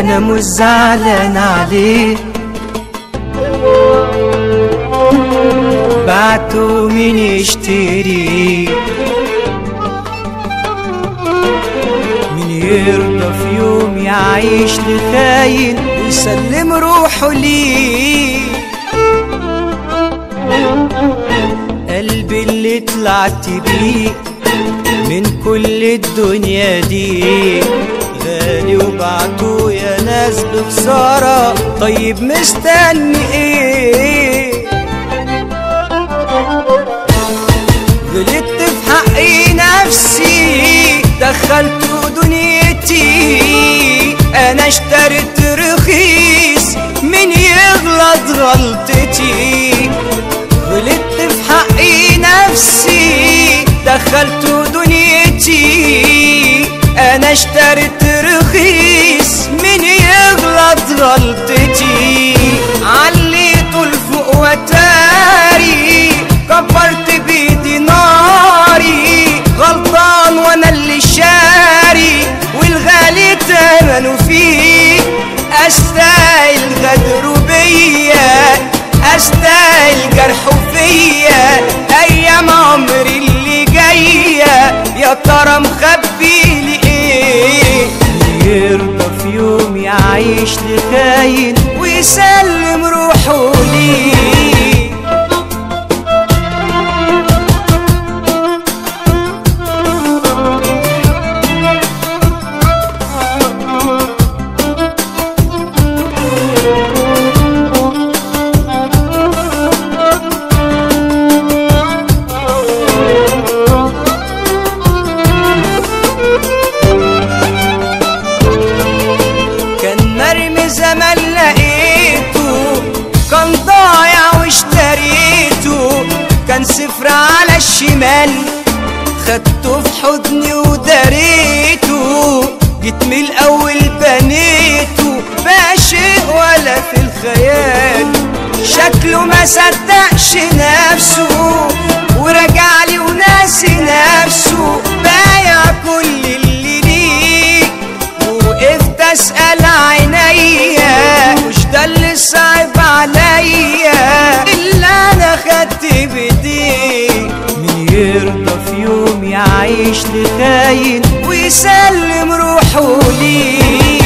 انا مش زعلان عليه بعته مين يشتري مين يرضى في يوم يعيش لخاين ويسلم روحه ليه قلبي اللي طلعت بيه من كل الدنيا دي غالي وبعته يا ناس بخسارة طيب مستني ايه غلطت في حقي نفسي دخلت دنيتي انا اشتريت رخيص مين يغلط غلطتي غلطت في حقي نفسي دخلت دنيتي انا اشتريت رخيص مين يغلط غلطتي عليته لفوق وتاري كبرت بيدي ناري غلطان وانا اللي شاري والغالي تمنه فيه استاهل غدره بيا استاهل جرحه فيا ايام عمري اللي جايه يا ترى مخبي لي ايه يرضى في يوم يعيش لخاين ويسلم روحه ليه كان مرمي زمان لقيته كان ضايع واشتريته كان صفر على الشمال خدته في حضني وداريته جيت من الاول بنيته بقى شيء ولا في الخيال شكله ما صدقش نفسه ورجع لي وناسي نفسه بايع كل اللي ليه وقفت اسال عينيا مش ده اللي صعب عليا اللي انا خدت بايديه مين يرضى في يوم يعيش لخاين ويسلم روحه ليه